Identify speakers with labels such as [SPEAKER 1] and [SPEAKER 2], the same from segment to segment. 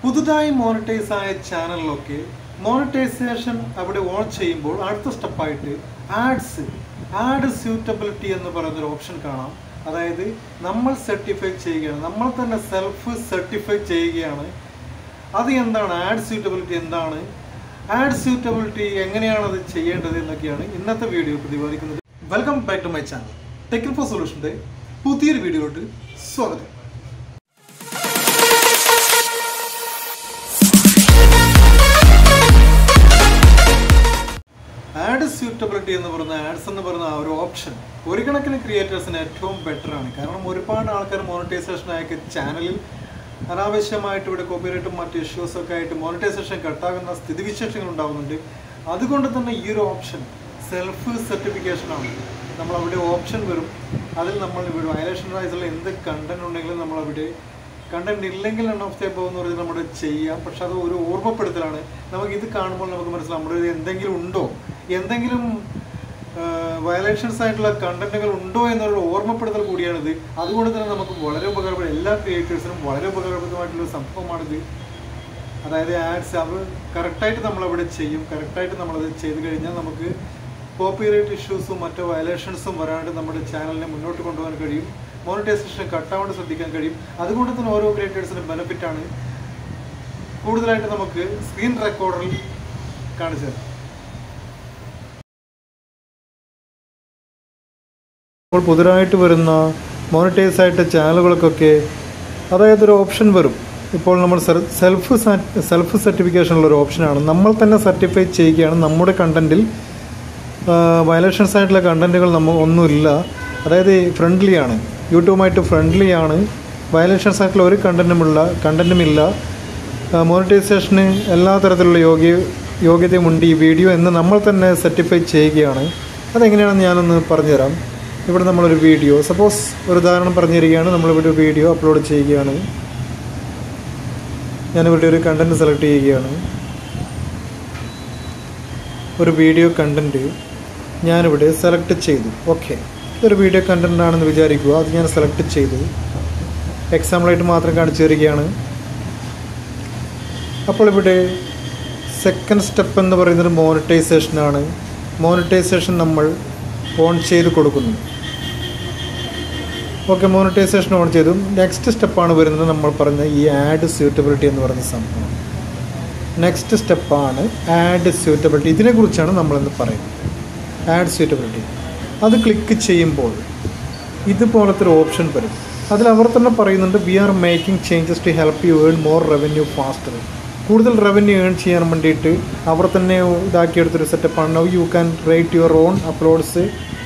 [SPEAKER 1] പുതുതായി മോണിറ്റൈസ് ആയ ചാനലിലൊക്കെ മോണിറ്റൈസേഷൻ അവിടെ ഓൺ ചെയ്യുമ്പോൾ അടുത്ത സ്റ്റെപ്പായിട്ട് ആഡ്സ് ആഡ് സ്യൂട്ടബിലിറ്റി എന്ന് പറയുന്നൊരു ഓപ്ഷൻ കാണാം അതായത് നമ്മൾ സർട്ടിഫൈ ചെയ്യുകയാണ് നമ്മൾ തന്നെ സെൽഫ് സർട്ടിഫൈ ചെയ്യുകയാണ് അത് എന്താണ് ആഡ് സ്യൂട്ടബിലിറ്റി എന്താണ് ആഡ് സ്യൂട്ടബിലിറ്റി എങ്ങനെയാണ് അത് ചെയ്യേണ്ടത് എന്നൊക്കെയാണ് ഇന്നത്തെ വീഡിയോ പ്രതിപാദിക്കുന്നത് welcome back to my channel ടെക്കിൽ ഫോർ സൊല്യൂഷൻ്റെ പുതിയൊരു വീഡിയോയിലോട്ട് സ്വാഗതം ആഡ് സ്യൂട്ടബിലിറ്റി എന്ന് പറയുന്ന ആഡ്സ് എന്ന് പറയുന്ന ആ ഒരു ഓപ്ഷൻ ഒരു കണക്കിന് ക്രിയേറ്റേഴ്സിന് ഏറ്റവും ബെറ്റർ ആണ് കാരണം ഒരുപാട് ആൾക്കാർ മോണിറ്റൈസേഷൻ ആയ ചാനലിൽ അനാവശ്യമായിട്ട് ഇവിടെ കോപ്പിറൈറ്റും മറ്റ് ഇഷ്യൂസ് ഒക്കെ ആയിട്ട് മോണിറ്റൈസേഷൻ കട്ടാകുന്ന സ്ഥിതിവിശേഷങ്ങൾ ഉണ്ടാകുന്നുണ്ട് അതുകൊണ്ട് തന്നെ ഈ ഒരു ഓപ്ഷൻ സെൽഫ് സർട്ടിഫിക്കേഷൻ ആണ് നമ്മൾ അവിടെ ഓപ്ഷൻ വരും അതിൽ നമ്മൾ ഇവിടെ വയലേഷൻ റൈസുള്ള എന്ത് കണ്ടന്റ് ഉണ്ടെങ്കിലും നമ്മൾ അവിടെ കണ്ടന്റ് ഇല്ലെങ്കിൽ എൺ ഓഫ് സ്റ്റെപ്പ് എന്ന് പറഞ്ഞാൽ നമ്മുടെ ചെയ്യാം പക്ഷെ അത് ഒരു ഓർമ്മപ്പെടുത്തലാണ് നമുക്ക് ഇത് കാണുമ്പോൾ നമുക്ക് മനസ്സിലാവും നമ്മുടെ ഇത് എന്തെങ്കിലും ഉണ്ടോ എന്തെങ്കിലും വയലേഷൻസ് ആയിട്ടുള്ള കണ്ടന്റുകൾ ഉണ്ടോ എന്നുള്ള ഓർമ്മപ്പെടുത്തൽ കൂടിയാണിത് അതുകൊണ്ട് തന്നെ നമുക്ക് വളരെ ഉപകാരപ്പെടും എല്ലാ ക്രിയേറ്റേഴ്സിനും വളരെ ഉപകാരപ്രദമായിട്ടുള്ള ഒരു സംഭവമാണിത് അതായത് ആഡ്സ് അവർ കറക്റ്റായിട്ട് നമ്മളവിടെ ചെയ്യും കറക്റ്റായിട്ട് നമ്മളത് ചെയ്ത് കഴിഞ്ഞാൽ നമുക്ക് കോപ്പിറൈറ്റ് ഇഷ്യൂസും മറ്റു വയലേഷൻസും വരാണ്ട് നമ്മുടെ ചാനലിനെ മുന്നോട്ട് കൊണ്ടുപോകാൻ കഴിയും മോണിറ്റൈസേഷൻ കട്ടാവാണ്ട് ശ്രദ്ധിക്കാൻ കഴിയും അതുകൊണ്ട് തന്നെ ഓരോ ക്രിയേറ്റേഴ്സിനും ബെനിഫിറ്റ് ആണ് കൂടുതലായിട്ട് നമുക്ക് സ്ക്രീൻ റെക്കോർഡറിൽ കാണിച്ചു തരാം ഇപ്പോൾ പുതുതായിട്ട് വരുന്ന മോണിറ്റൈസ് ആയിട്ട് ചാനലുകൾക്കൊക്കെ അതായത് ഒരു ഓപ്ഷൻ വരും ഇപ്പോൾ നമ്മൾ സെൽഫ് സെൽഫ് സർട്ടിഫിക്കേഷനുള്ള ഒരു ഓപ്ഷനാണ് നമ്മൾ തന്നെ സർട്ടിഫൈ ചെയ്യുകയാണ് നമ്മുടെ കണ്ടൻറ്റിൽ വയലേഷൻസ് ആയിട്ടുള്ള കണ്ടൻറ്റുകൾ നമ്മൾ ഒന്നുമില്ല അതായത് ഫ്രണ്ട്ലി ആണ് യൂട്യൂബുമായിട്ട് ഫ്രണ്ട്ലി ആണ് വയലേഷൻസ് ആയിട്ടുള്ള ഒരു കണ്ടൻറ്റുമില്ല കണ്ടൻറ്റുമില്ല മോണിറ്റൈസേഷന് എല്ലാ തരത്തിലുള്ള യോഗ്യ യോഗ്യതയുമുണ്ട് ഈ വീഡിയോ എന്ന് നമ്മൾ തന്നെ സർട്ടിഫൈ ചെയ്യുകയാണ് അതെങ്ങനെയാണെന്ന് ഞാനൊന്ന് പറഞ്ഞുതരാം ഇവിടെ നമ്മളൊരു വീഡിയോ സപ്പോസ് ഒരു ഉദാഹരണം പറഞ്ഞു തരികയാണ് നമ്മളിവിടെ ഒരു വീഡിയോ അപ്ലോഡ് ചെയ്യുകയാണ് ഞാനിവിടെ ഒരു കണ്ടൻറ്റ് സെലക്ട് ചെയ്യുകയാണ് ഒരു വീഡിയോ കണ്ടൻറ്റ് ഞാനിവിടെ സെലക്ട് ചെയ്തു ഓക്കെ ഇതൊരു വീഡിയോ കണ്ടൻ്റ് ആണെന്ന് വിചാരിക്കുക അത് ഞാൻ സെലക്ട് ചെയ്തു എക്സാമ്പിളായിട്ട് മാത്രം കാണിച്ചു തരികയാണ് അപ്പോൾ ഇവിടെ സെക്കൻഡ് സ്റ്റെപ്പ് എന്ന് പറയുന്നത് മോണിറ്റൈസേഷനാണ് മോണിറ്റൈസേഷൻ നമ്മൾ ഓൺ ചെയ്ത് കൊടുക്കുന്നു ഓക്കെ മോണിറ്റൈസേഷൻ ഓൺ ചെയ്തു നെക്സ്റ്റ് സ്റ്റെപ്പാണ് വരുന്നത് നമ്മൾ പറഞ്ഞ ഈ ആഡ് സ്യൂട്ടബിലിറ്റി എന്ന് പറയുന്ന സംഭവം നെക്സ്റ്റ് സ്റ്റെപ്പാണ് ആഡ് സ്യൂട്ടബിലിറ്റി ഇതിനെക്കുറിച്ചാണ് നമ്മളിന്ന് പറയുന്നത് ആഡ് സ്യൂട്ടബിലിറ്റി അത് ക്ലിക്ക് ചെയ്യുമ്പോൾ ഇതുപോലത്തെ ഒരു ഓപ്ഷൻ വരും അതിൽ അവർ തന്നെ പറയുന്നുണ്ട് we are making changes to help you earn more revenue faster കൂടുതൽ റവന്യൂ ഏൺ ചെയ്യാൻ വേണ്ടിയിട്ട് അവർ തന്നെ ഇതാക്കിയെടുത്തൊരു സെറ്റപ്പാണ് now you can rate your own uploads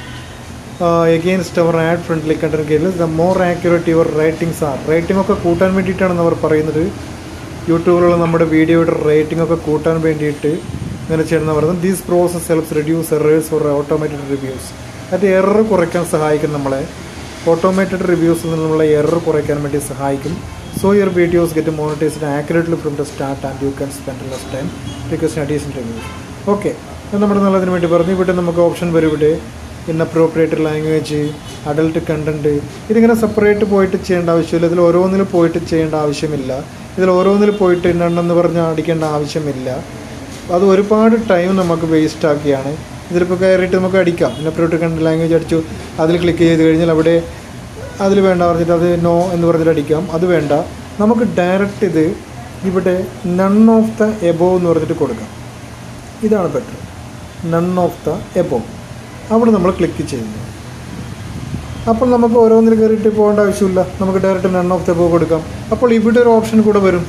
[SPEAKER 1] against our ad friendly content കേസിൽ the more accurate your ratings are rating ഒക്കെ കൂട്ടാൻ വേണ്ടിയിട്ടാണെന്ന് അവർ പറയുന്നത് യൂട്യൂബിലുള്ള നമ്മുടെ വീഡിയോയുടെ റേറ്റിംഗ് ഒക്കെ കൂട്ടാൻ വേണ്ടിയിട്ട് ഇങ്ങനെ ചെയ്യണമെന്ന് പറയുന്നത് these process helps reduce errors for automated reviews അതിൻ്റെ എറർ കുറയ്ക്കാൻ സഹായിക്കും നമ്മളെ ഓട്ടോമേറ്റഡ് റിവ്യൂസിൽ നിന്നുള്ള എറർ കുറയ്ക്കാൻ വേണ്ടി സഹായിക്കും so your videos get monetised accurately from the start and you can spend less time because additional reviews okay നമ്മുടെ നല്ലതിന് വേണ്ടി പറഞ്ഞു ഇവിടെ നമുക്ക് ഓപ്ഷൻ വരും ഇവിടെ ഇന്നപ്രോപ്രിയേറ്റ് ലാംഗ്വേജ് അഡൽട്ട് കണ്ടൻറ്റ് ഇതിങ്ങനെ സെപ്പറേറ്റ് പോയിട്ട് ചെയ്യേണ്ട ആവശ്യമില്ല ഇതിൽ ഓരോന്നിൽ പോയിട്ട് ചെയ്യേണ്ട ആവശ്യമില്ല ഇതിൽ ഓരോന്നിൽ പോയിട്ട് ഇന്നെന്ന് പറഞ്ഞ് അടിക്കേണ്ട ആവശ്യമില്ല അത് ഒരുപാട് ടൈം നമുക്ക് വേസ്റ്റ് ആക്കിയാണ് ഇതിലിപ്പോൾ കയറിയിട്ട് നമുക്ക് അടിക്കാം ഇന്നപ്രോപ്രിയേറ്റ് കണ്ടൻറ്റ് ലാംഗ്വേജ് അടിച്ചു അതിൽ ക്ലിക്ക് ചെയ്ത് കഴിഞ്ഞാൽ അവിടെ അതിൽ വേണ്ട പറഞ്ഞിട്ട് അത് നോ എന്ന് പറഞ്ഞിട്ട് അടിക്കാം അത് വേണ്ട നമുക്ക് ഡയറക്റ്റ് ഇത് ഇവിടെ നൺ ഓഫ് ദ എബോ എന്ന് പറഞ്ഞിട്ട് കൊടുക്കാം ഇതാണ് better none of the above അവിടെ നമ്മൾ ക്ലിക്ക് ചെയ്യുന്നു അപ്പോൾ നമുക്ക് ഓരോന്നിൽ കയറിയിട്ട് പോകേണ്ട ആവശ്യമില്ല നമുക്ക് direct none of the above കൊടുക്കാം അപ്പോൾ ഇവിടെ ഒരു ഓപ്ഷൻ കൂടെ വരും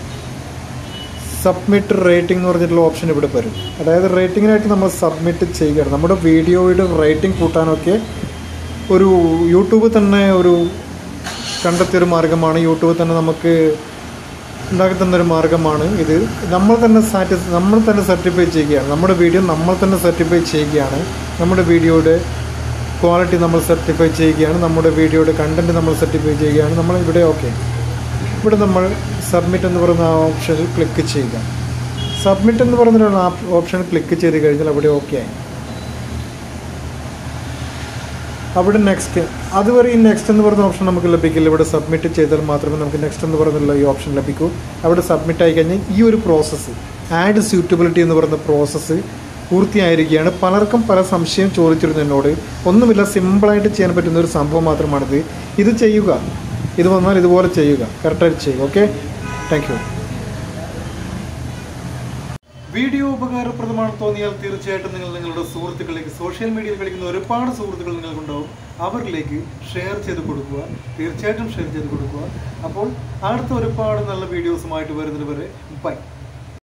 [SPEAKER 1] സബ്മിറ്റ് റേറ്റിംഗ് എന്ന് പറഞ്ഞിട്ടുള്ള ഓപ്ഷൻ ഇവിടെ വരും അതായത് റേറ്റിങ്ങിനായിട്ട് നമ്മൾ സബ്മിറ്റ് ചെയ്യുകയാണ് നമ്മുടെ വീഡിയോയുടെ റേറ്റിംഗ് കൂട്ടാനൊക്കെ ഒരു യൂട്യൂബ് തന്നെ ഒരു കണ്ടെത്തിയൊരു മാർഗ്ഗമാണ് യൂട്യൂബ് തന്നെ നമുക്ക് ഉണ്ടാക്കി തന്നൊരു മാർഗ്ഗമാണ് ഇത് നമ്മൾ തന്നെ സാറ്റിസ് നമ്മൾ തന്നെ സർട്ടിഫൈ ചെയ്യുകയാണ് നമ്മുടെ വീഡിയോ നമ്മൾ തന്നെ സർട്ടിഫൈ ചെയ്യുകയാണ് നമ്മുടെ വീഡിയോയുടെ ക്വാളിറ്റി നമ്മൾ സർട്ടിഫൈ ചെയ്യുകയാണ് നമ്മുടെ വീഡിയോയുടെ കണ്ടൻറ്റ് നമ്മൾ സർട്ടിഫൈ ചെയ്യുകയാണ് നമ്മൾ ഇവിടെ ഓക്കെ ഇവിടെ നമ്മൾ സബ്മിറ്റ് എന്ന് പറയുന്ന ആ ഓപ്ഷനിൽ ക്ലിക്ക് ചെയ്യുക സബ്മിറ്റ് എന്ന് പറയുന്ന ഓപ്ഷൻ ക്ലിക്ക് ചെയ്ത് കഴിഞ്ഞാൽ അവിടെ ഓക്കെ ആയി അവിടെ നെക്സ്റ്റ് അതുവരെ ഈ നെക്സ്റ്റ് എന്ന് പറയുന്ന ഓപ്ഷൻ നമുക്ക് ലഭിക്കില്ല ഇവിടെ സബ്മിറ്റ് ചെയ്താൽ മാത്രമേ നമുക്ക് നെക്സ്റ്റ് എന്ന് പറയുന്നുള്ള ഈ ഓപ്ഷൻ ലഭിക്കൂ അവിടെ സബ്മിറ്റ് ആയി കഴിഞ്ഞാൽ ഈ ഒരു പ്രോസസ്സ് ആഡ് സ്യൂട്ടബിലിറ്റി എന്ന് പറയുന്ന പ്രോസസ്സ് പൂർത്തിയായിരിക്കുകയാണ് പലർക്കും പല സംശയം ചോദിച്ചിരുന്നു എന്നോട് ഒന്നുമില്ല സിമ്പിളായിട്ട് ചെയ്യാൻ പറ്റുന്ന ഒരു സംഭവം മാത്രമാണിത് ഇത് ചെയ്യുക ഇത് വന്നാൽ ഇതുപോലെ ചെയ്യുക കറക്റ്റായിട്ട് ചെയ്യുക ഓക്കെ താങ്ക് യു വീഡിയോ ഉപകാരപ്രദമാണെന്ന് തോന്നിയാൽ തീർച്ചയായിട്ടും നിങ്ങൾ നിങ്ങളുടെ സുഹൃത്തുക്കളിലേക്ക് സോഷ്യൽ മീഡിയയിൽ കളിക്കുന്ന ഒരുപാട് സുഹൃത്തുക്കൾ നിങ്ങൾക്കുണ്ടാവും അവരിലേക്ക് ഷെയർ ചെയ്ത് കൊടുക്കുക തീർച്ചയായിട്ടും ഷെയർ ചെയ്ത് കൊടുക്കുക അപ്പോൾ അടുത്ത ഒരുപാട് നല്ല വീഡിയോസുമായിട്ട് വരുന്നത് വരെ ബൈ